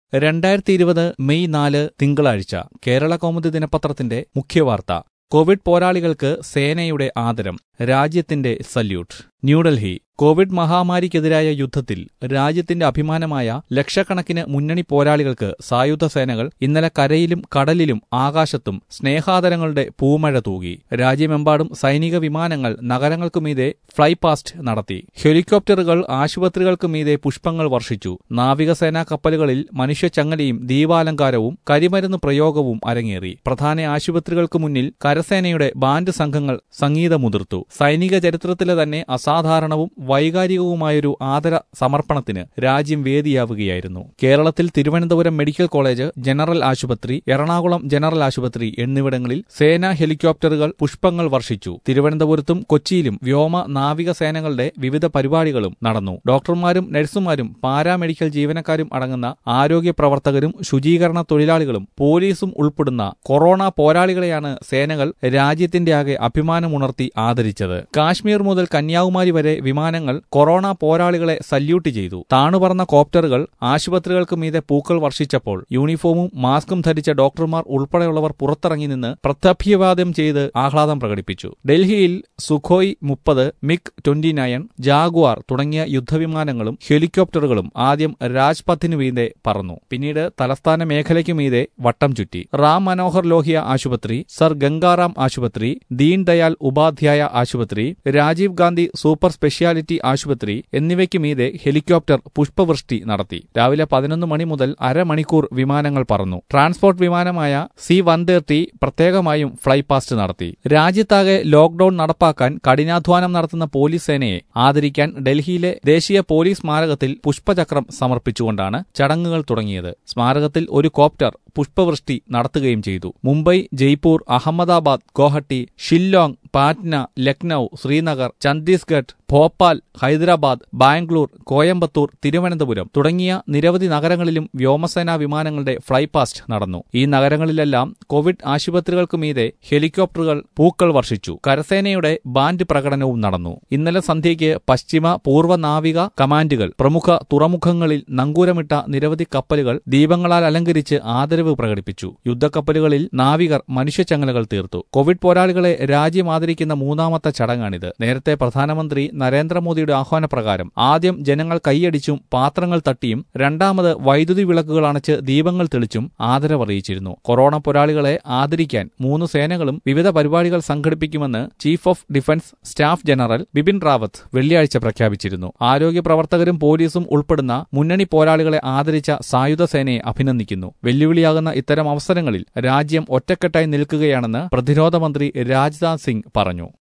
രണ്ടായിരത്തി ഇരുപത് മെയ് നാല് തിങ്കളാഴ്ച കേരള കൗമുദി ദിനപത്രത്തിന്റെ മുഖ്യവാർത്ത കോവിഡ് പോരാളികൾക്ക് സേനയുടെ ആദരം രാജ്യത്തിന്റെ സല്യൂട്ട് ന്യൂഡൽഹി കോവിഡ് മഹാമാരിക്കെതിരായ യുദ്ധത്തിൽ രാജ്യത്തിന്റെ അഭിമാനമായ ലക്ഷക്കണക്കിന് മുന്നണി പോരാളികൾക്ക് സായുധ സേനകൾ ഇന്നലെ കരയിലും കടലിലും ആകാശത്തും സ്നേഹാദരങ്ങളുടെ പൂമഴ തൂകി രാജ്യമെമ്പാടും സൈനിക വിമാനങ്ങൾ നഗരങ്ങൾക്കുമീതെ ഫ്ലൈ പാസ്റ്റ് നടത്തി ഹെലികോപ്റ്ററുകൾ ആശുപത്രികൾക്ക് മീതെ പുഷ്പങ്ങൾ വർഷിച്ചു നാവികസേനാ കപ്പലുകളിൽ മനുഷ്യച്ചങ്ങലയും ദീപാലങ്കാരവും കരിമരുന്ന് പ്രയോഗവും അരങ്ങേറി പ്രധാന ആശുപത്രികൾക്ക് മുന്നിൽ കരസേനയുടെ ബാൻഡ് സംഘങ്ങൾ സംഗീതമുതിർത്തു സൈനിക ചരിത്രത്തിലെ തന്നെ അസാധാരണവും വൈകാരികവുമായൊരു ആദര സമർപ്പണത്തിന് രാജ്യം വേദിയാവുകയായിരുന്നു കേരളത്തിൽ തിരുവനന്തപുരം മെഡിക്കൽ കോളേജ് ജനറൽ ആശുപത്രി എറണാകുളം ജനറൽ ആശുപത്രി എന്നിവിടങ്ങളിൽ സേനാ ഹെലികോപ്റ്ററുകൾ പുഷ്പങ്ങൾ വർഷിച്ചു തിരുവനന്തപുരത്തും കൊച്ചിയിലും വ്യോമ നാവിക സേനകളുടെ വിവിധ പരിപാടികളും നടന്നു ഡോക്ടർമാരും നഴ്സുമാരും പാരാമെഡിക്കൽ ജീവനക്കാരും അടങ്ങുന്ന ആരോഗ്യ പ്രവർത്തകരും ശുചീകരണ തൊഴിലാളികളും പോലീസും ഉൾപ്പെടുന്ന കൊറോണ പോരാളികളെയാണ് സേനകൾ രാജ്യത്തിന്റെ ആകെ അഭിമാനമുണർത്തി ആദരിച്ചത് കാശ്മീർ മുതൽ കന്യാകുമാരി വരെ വിമാനങ്ങൾ കൊറോണ പോരാളികളെ സല്യൂട്ട് ചെയ്തു താണുപറന്ന കോപ്റ്ററുകൾ ആശുപത്രികൾക്ക് മീതെ പൂക്കൾ വർഷിച്ചപ്പോൾ യൂണിഫോമും മാസ്കും ധരിച്ച ഡോക്ടർമാർ ഉൾപ്പെടെയുള്ളവർ പുറത്തിറങ്ങി നിന്ന് പ്രത്യഭിവാദ്യം ചെയ്ത് ആഹ്ലാദം പ്രകടിപ്പിച്ചു ഡൽഹിയിൽ സുഖോയ് മുപ്പത് മിഗ് ട്വന്റി നയൻ ജാഗ്വാർ തുടങ്ങിയ യുദ്ധവിമാനങ്ങളും ഹെലികോപ്റ്ററുകളും ആദ്യം രാജ്പഥിനു മീതെ പറന്നു പിന്നീട് തലസ്ഥാന മേഖലയ്ക്കു മീതെ വട്ടം ചുറ്റി റാം മനോഹർ ലോഹിയ ആശുപത്രി സർ ഗംഗാറാം ആശുപത്രി ദീൻ ദയാൽ ഉപാധ്യായ ആശുപത്രി രാജീവ് ഗാന്ധി സൂപ്പർ സ്പെഷ്യാലിറ്റി ആശുപത്രി എന്നിവയ്ക്ക് മീതെ ഹെലികോപ്റ്റർ പുഷ്പവൃഷ്ടി നടത്തി രാവിലെ പതിനൊന്ന് മണി മുതൽ അരമണിക്കൂർ വിമാനങ്ങൾ പറന്നു ട്രാൻസ്പോർട്ട് വിമാനമായ സി വൺ തേർട്ടി പ്രത്യേകമായും ഫ്ലൈ പാസ്റ്റ് നടത്തി രാജ്യത്താകെ ലോക്ഡൌൺ നടപ്പാക്കാൻ കഠിനാധ്വാനം നടത്തുന്ന പോലീസ് സേനയെ ആദരിക്കാൻ ഡൽഹിയിലെ ദേശീയ പോലീസ് സ്മാരകത്തിൽ പുഷ്പചക്രം സമർപ്പിച്ചുകൊണ്ടാണ് ചടങ്ങുകൾ തുടങ്ങിയത് സ്മാരകത്തിൽ ഒരു കോപ്റ്റർ പുഷ്പവൃഷ്ടി നടത്തുകയും ചെയ്തു മുംബൈ ജയ്പൂർ അഹമ്മദാബാദ് ഗോഹട്ടി ഷില്ലോങ് പാറ്റ്ന ലക്നൌ ശ്രീനഗർ ഛത്തീസ്ഗഡ് ഭോപ്പാൽ ഹൈദരാബാദ് ബാംഗ്ലൂർ കോയമ്പത്തൂർ തിരുവനന്തപുരം തുടങ്ങിയ നിരവധി നഗരങ്ങളിലും വ്യോമസേനാ വിമാനങ്ങളുടെ ഫ്ലൈപാസ്റ്റ് നടന്നു ഈ നഗരങ്ങളിലെല്ലാം കോവിഡ് ആശുപത്രികൾക്ക് മീതെ ഹെലികോപ്റ്ററുകൾ പൂക്കൾ വർഷിച്ചു കരസേനയുടെ ബാൻഡ് പ്രകടനവും നടന്നു ഇന്നലെ സന്ധ്യയ്ക്ക് പശ്ചിമ പൂർവ്വ നാവിക കമാൻഡുകൾ പ്രമുഖ തുറമുഖങ്ങളിൽ നങ്കൂരമിട്ട നിരവധി കപ്പലുകൾ ദീപങ്ങളാൽ അലങ്കരിച്ച് ആദരവ് പ്രകടിപ്പിച്ചു യുദ്ധക്കപ്പലുകളിൽ നാവികർ മനുഷ്യച്ചങ്ങലകൾ തീർത്തു കോവിഡ് പോരാളികളെ രാജ്യം ആദരിക്കുന്ന മൂന്നാമത്തെ ചടങ്ങാണിത് നേരത്തെ പ്രധാനമന്ത്രി നരേന്ദ്രമോദിയുടെ ആഹ്വാനപ്രകാരം ആദ്യം ജനങ്ങൾ കൈയടിച്ചും പാത്രങ്ങൾ തട്ടിയും രണ്ടാമത് വൈദ്യുതി വിളക്കുകൾ അണച്ച് ദീപങ്ങൾ തെളിച്ചും ആദരവറിയിച്ചിരുന്നു കൊറോണ പോരാളികളെ ആദരിക്കാൻ മൂന്ന് സേനകളും വിവിധ പരിപാടികൾ സംഘടിപ്പിക്കുമെന്ന് chief of defence staff general Bipin Rawat വെള്ളിയാഴ്ച പ്രഖ്യാപിച്ചിരുന്നു ആരോഗ്യ പ്രവർത്തകരും പോലീസും ഉൾപ്പെടുന്ന മുന്നണി പോരാളികളെ ആദരിച്ച സായുധ സേനയെ അഭിനന്ദിക്കുന്നു വെല്ലുവിളിയാകുന്ന ഇത്തരം അവസരങ്ങളിൽ രാജ്യം ഒറ്റക്കെട്ടായി നിൽക്കുകയാണെന്ന് പ്രതിരോധ മന്ത്രി രാജ്നാഥ് സിംഗ് പറഞ്ഞു